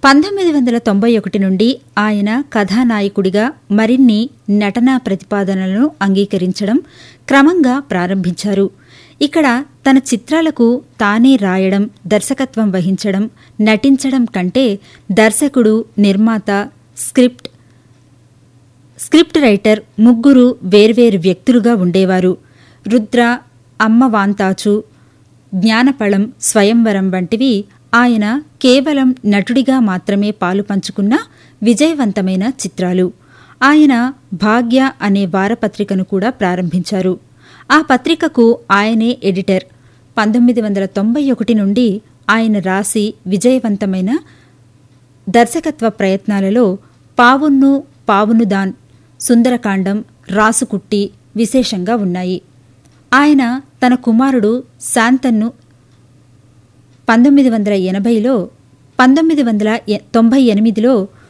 పంతొమ్మిది వందల తొంభై ఒకటి నుండి ఆయన కథానాయకుడిగా మరిన్ని నటనా ప్రతిపాదనలను అంగీకరించడం క్రమంగా ప్రారంభించారు ఇక్కడ తన చిత్రాలకు తానే రాయడం దర్శకత్వం వహించడం నటించడం కంటే దర్శకుడు నిర్మాత స్క్రిప్ట్ స్క్రిప్ట్ రైటర్ ముగ్గురు వేర్వేరు వ్యక్తులుగా ఉండేవారు రుద్ర అమ్మ వాంతాచు జ్ఞానపళం స్వయంవరం వంటివి ఆయన కేవలం నటుడిగా మాత్రమే పాలు పంచుకున్న విజయవంతమైన చిత్రాలు ఆయన భాగ్య అనే వారపత్రికను కూడా ప్రారంభించారు ఆ పత్రికకు ఆయనే ఎడిటర్ పంతొమ్మిది వందల తొంభై ఒకటి నుండి ఆయన రాసి విజయవంతమైన దర్శకత్వ ప్రయత్నాలలో పావున్ను పావునుదాన్ సుందరకాండం రాసుకుట్టి విశేషంగా ఉన్నాయి ఆయన తన కుమారుడు శాంతన్ను పంతొమ్మిది వందల ఎనభైలో పంతొమ్మిది వందల ఎ- తొంభై ఎనిమిదిలో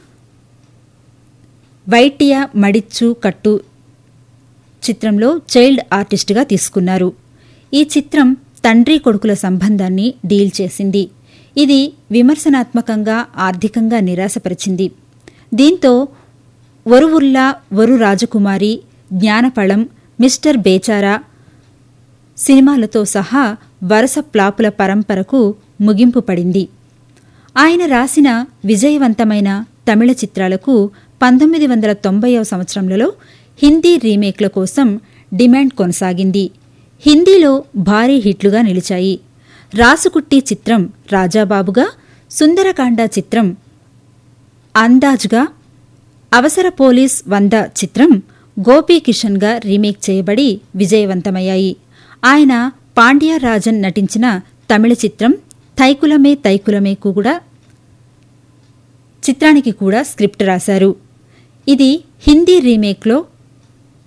వైటియ మడిచ్చు కట్టు చిత్రంలో చైల్డ్ ఆర్టిస్టుగా తీసుకున్నారు ఈ చిత్రం తండ్రి కొడుకుల సంబంధాన్ని డీల్ చేసింది ఇది విమర్శనాత్మకంగా ఆర్థికంగా నిరాశపరిచింది దీంతో వరువుల్లా వరు రాజకుమారి జ్ఞానపళం మిస్టర్ బేచారా సినిమాలతో సహా వరుస ప్లాపుల పరంపరకు ముగింపు పడింది ఆయన రాసిన విజయవంతమైన తమిళ చిత్రాలకు పంతొమ్మిది వందల తొంభైవ సంవత్సరంలో హిందీ రీమేక్ల కోసం డిమాండ్ కొనసాగింది హిందీలో భారీ హిట్లుగా నిలిచాయి రాసుకుట్టి చిత్రం రాజాబాబుగా సుందరకాండ చిత్రం అందాజ్గా అవసర పోలీస్ వంద చిత్రం గోపీకిషన్గా రీమేక్ చేయబడి విజయవంతమయ్యాయి ఆయన పాండ్యరాజన్ నటించిన తమిళ చిత్రం తైకులమే తైకులమే కూడా చిత్రానికి కూడా స్క్రిప్ట్ రాశారు ఇది హిందీ రీమేక్లో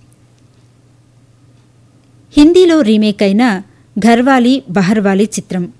హిందీలో రీమేక్ అయిన ఘర్వాలీ బహర్వాలీ చిత్రం